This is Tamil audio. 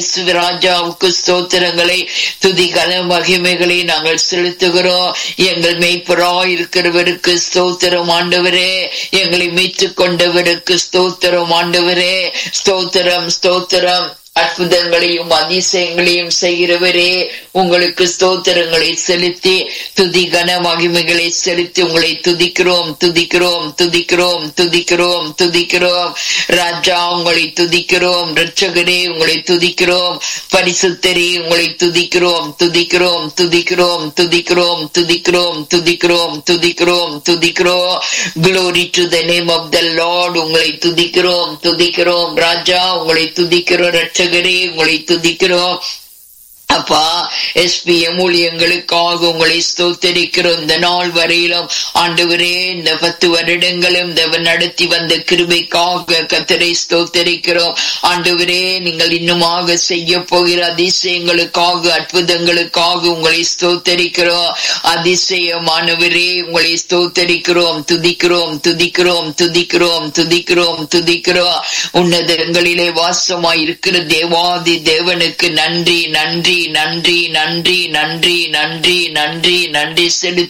ராஜாவுக்கு ஸ்தோத்திரங்களை துதிகன மகிமைகளை நாங்கள் செலுத்துகிறோம் எங்கள் மெய்ப்பரா இருக்கிறவருக்கு ஸ்தோத்திரம் ஆண்டவரே எங்களை மீட்டுக் கொண்டவருக்கு ஸ்தோத்திரம் ஆண்டவரே ஸ்தோத்திரம் ஸ்தோத்திரம் அற்புதங்களையும் அதிசயங்களையும் செய்கிறவரே உங்களுக்கு ஸ்தோத்திரங்களை செலுத்தி துதி கன மகிமைகளை செலுத்தி உங்களை துதிக்கிறோம் துதிக்கிறோம் துதிக்கிறோம் துதிக்கிறோம் துதிக்கிறோம் ராஜா உங்களை துதிக்கிறோம் ரட்சகரே உங்களை துதிக்கிறோம் பரிசுத்தரே உங்களை துதிக்கிறோம் துதிக்கிறோம் துதிக்கிறோம் துதிக்கிறோம் துதிக்கிறோம் துதிக்கிறோம் துதிக்கிறோம் துதிக்கிறோம் glory to the name of the lord உங்களை துதிக்கிறோம் துதிக்கிறோம் ராஜா உங்களை துதிக்கிறோம் ரட்சகரே உங்களை துதிக்கிறோம் அப்பா எஸ்பிஎம் ஊழியங்களுக்காக உங்களை ஸ்தோத்தரிக்கிறோம் இந்த நாள் வரையிலும் ஆண்டவரே இந்த பத்து வருடங்களும் இந்த நடத்தி வந்த கிருபைக்காக கத்தரை ஸ்தோத்தரிக்கிறோம் ஆண்டவரே நீங்கள் இன்னுமாக செய்ய போகிற அதிசயங்களுக்காக அற்புதங்களுக்காக உங்களை ஸ்தோத்தரிக்கிறோம் அதிசயமானவரே உங்களை ஸ்தோத்தரிக்கிறோம் துதிக்கிறோம் துதிக்கிறோம் துதிக்கிறோம் துதிக்கிறோம் துதிக்கிறோம் உன்னதங்களிலே வாசமாய் இருக்கிற தேவாதி தேவனுக்கு நன்றி நன்றி நன்றி நன்றி நன்றி நன்றி நன்றி நன்றி செலுத்தி